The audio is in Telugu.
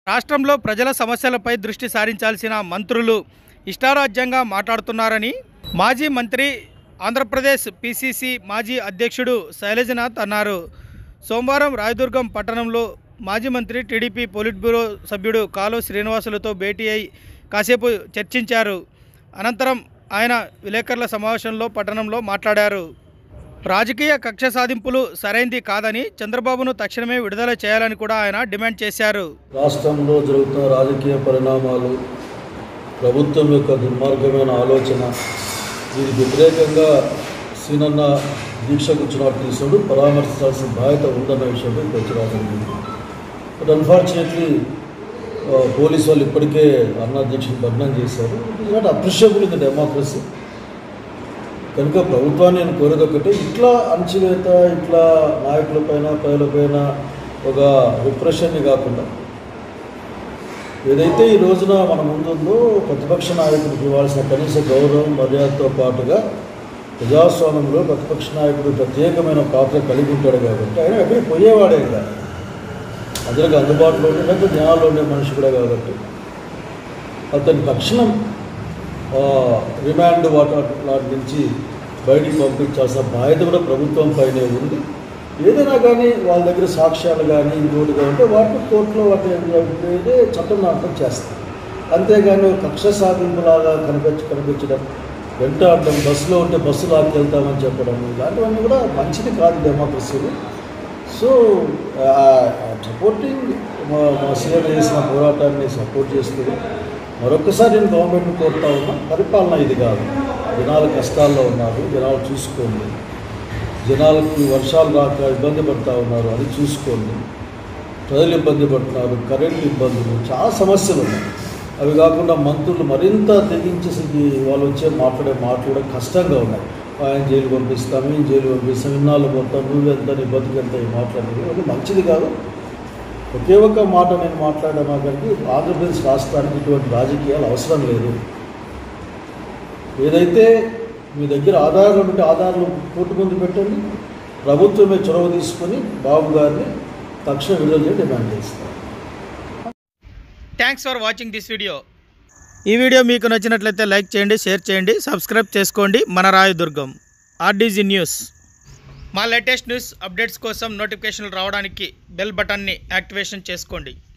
రాష్ట్రంలో ప్రజల సమస్యలపై దృష్టి సారించాల్సిన మంత్రులు ఇష్టారాజ్యంగా మాట్లాడుతున్నారని మాజీ మంత్రి ఆంధ్రప్రదేశ్ పిసిసి మాజీ అధ్యక్షుడు శైలజనాథ్ అన్నారు సోమవారం రాయదుర్గం పట్టణంలో మాజీ మంత్రి టీడీపీ పొలిట్ బ్యూరో సభ్యుడు కాలువ శ్రీనివాసులతో భేటీ అయి కాసేపు చర్చించారు అనంతరం ఆయన విలేకరుల సమావేశంలో పట్టణంలో మాట్లాడారు రాజకీయ కక్ష సాధింపులు సరైంది కాదని చంద్రబాబును తక్షణమే విడుదల చేయాలని కూడా ఆయన డిమాండ్ చేశారు రాష్ట్రంలో జరుగుతున్న రాజకీయ పరిణామాలు ప్రభుత్వం యొక్క దుర్మార్గమైన ఆలోచన దీనికి వ్యతిరేకంగా సీనన్న దీక్ష కూర్చున్నట్టు తీసుకుని పరామర్శించాల్సిన బాధ్యత ఉందన్న విషయంపై చర్చ జరిగింది బట్ అన్ఫార్చునేట్లీ పోలీసు వాళ్ళు ఇప్పటికే అన్న దీక్షను భగ్నం చేశారు it appreciable in the democracy కనుక ప్రభుత్వాన్ని నేను కోరేది ఒకటి ఇట్లా అణచివేత ఇట్లా నాయకులపైన ప్రజలపైన ఒక రిప్రెషన్ని కాకుండా ఏదైతే ఈ రోజున మన ముందుందో ప్రతిపక్ష నాయకుడికి ఇవ్వాల్సిన కనీస గౌరవం మర్యాదతో పాటుగా ప్రజాస్వామ్యంలో ప్రతిపక్ష నాయకుడు ప్రత్యేకమైన పాత్ర కలిగి ఉంటాడు కాబట్టి ఆయన ఎక్కడికి పోయేవాడే కాదు ప్రజలకు అందుబాటులో ఉండే లేకపోతే జనాల్లో ఉండే మనిషి కూడా కాబట్టి అతని తక్షణం ఆ, రిమాండ్ వాటర్ లాంటి నుంచి బయటికి పంపించాల్సిన బాధ్యత కూడా ప్రభుత్వం పైనే ఉంది ఏదైనా కానీ వాళ్ళ దగ్గర సాక్ష్యాలు కానీ ఇంకోటిగా ఉంటే వాటిని కోర్టులో వాటి ఏదే చట్టం దాంట్లో చేస్తారు అంతేగాని ఒక కక్ష సాధింపులాగా కనిపించ కనిపించడం వెంటాడడం బస్సులో ఉంటే బస్సు లాక్కెళ్తామని చెప్పడం ఇలాంటివన్నీ కూడా మంచిది కాదు డెమోక్రసీలో సో సపోర్టింగ్ మా మా సీఎం చేసిన పోరాటాన్ని సపోర్ట్ చేస్తూ మరొకసారి నేను గవర్నమెంట్ని కోరుతా ఉన్నా పరిపాలన ఇది కాదు జనాలు కష్టాల్లో ఉన్నారు జనాలు చూసుకోండి జనాలకు వర్షాలు రాక ఇబ్బంది పడుతూ ఉన్నారు అది చూసుకోండి ప్రజలు ఇబ్బంది పడుతున్నారు కరెంట్ ఇబ్బందులు చాలా సమస్యలు ఉన్నాయి అవి కాకుండా మంత్రులు మరింత తెగించేసి వాళ్ళు వచ్చే మాట్లాడే మాటలు కూడా కష్టంగా ఉన్నాయి ఆయన జైలు పంపిస్తాం మేము జైలు పంపిస్తాం ఇన్నాళ్ళు పోతాం నువ్వెంత నీ బతుకెంత ఈ మాట్లాడేది అది మంచిది కాదు ఒకే ఒక్క మాట నేను మాట్లాడాను కానీ ఆంధ్రప్రదేశ్ రాష్ట్రానికి ఇటువంటి రాజకీయాలు అవసరం లేదు ఏదైతే మీ దగ్గర ఆధారాలు ఉంటే ఆధారాలు కోర్టు ముందు పెట్టండి ప్రభుత్వమే చొరవ తీసుకొని బాబు గారిని తక్షణ విడుదల చేసి డిమాండ్ చేస్తారు thanks for watching this video ఈ వీడియో మీకు నచ్చినట్లయితే లైక్ చేయండి షేర్ చేయండి సబ్స్క్రైబ్ చేసుకోండి మన రాయదుర్గం ఆర్డీజీ న్యూస్ మా లేటెస్ట్ న్యూస్ అప్డేట్స్ కోసం నోటిఫికేషన్లు రావడానికి బెల్ బటన్ని యాక్టివేషన్ చేసుకోండి